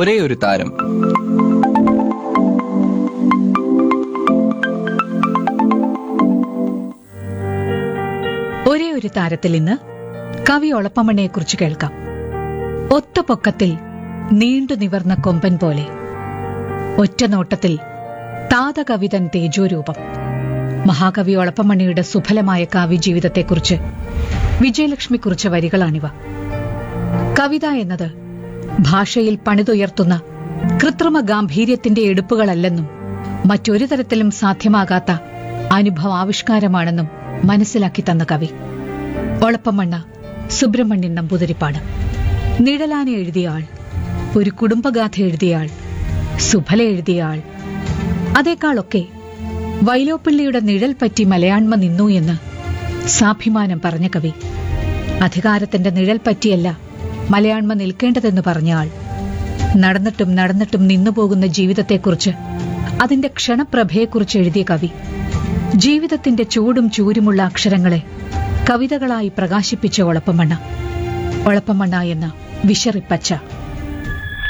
ഒരേ ഒരു താരം ഒരേ ഒരു താരത്തിൽ ഇന്ന് കവി ഒളപ്പമണ്ണയെക്കുറിച്ച് കേൾക്കാം ഒത്ത പൊക്കത്തിൽ നീണ്ടു നിവർന്ന കൊമ്പൻ പോലെ ഒറ്റ നോട്ടത്തിൽ താതകവിതൻ തേജോരൂപം മഹാകവി ഒളപ്പമണ്ണിയുടെ സുഫലമായ കാവ്യജീവിതത്തെക്കുറിച്ച് വിജയലക്ഷ്മി കുറിച്ച വരികളാണിവ കവിത എന്നത് ഭാഷയിൽ പണിതുയർത്തുന്ന കൃത്രിമ ഗാംഭീര്യത്തിന്റെ എടുപ്പുകളല്ലെന്നും മറ്റൊരു തരത്തിലും സാധ്യമാകാത്ത അനുഭവാവിഷ്കാരമാണെന്നും മനസ്സിലാക്കി തന്ന കവി ഒളപ്പമണ്ണ സുബ്രഹ്മണ്യൻ നമ്പൂതിരിപ്പാട് നിഴലാന എഴുതിയ ആൾ ഒരു കുടുംബഗാഥ എഴുതിയ ആൾ സുഫല എഴുതിയ ആൾ അതേക്കാളൊക്കെ വൈലോപ്പിള്ളിയുടെ നിഴൽ പറ്റി മലയാണ്മ നിന്നു എന്ന് സാഭിമാനം പറഞ്ഞ കവി അധികാരത്തിന്റെ നിഴൽ പറ്റിയല്ല മലയാണ്മ നിൽക്കേണ്ടതെന്ന് പറഞ്ഞ ആൾ നടന്നിട്ടും നടന്നിട്ടും നിന്നുപോകുന്ന ജീവിതത്തെക്കുറിച്ച് അതിന്റെ ക്ഷണപ്രഭയെക്കുറിച്ച് എഴുതിയ കവി ജീവിതത്തിന്റെ ചൂടും ചൂരുമുള്ള അക്ഷരങ്ങളെ കവിതകളായി പ്രകാശിപ്പിച്ച ഒളപ്പമണ്ണ ഒളപ്പമണ്ണ എന്ന വിശറിപ്പച്ച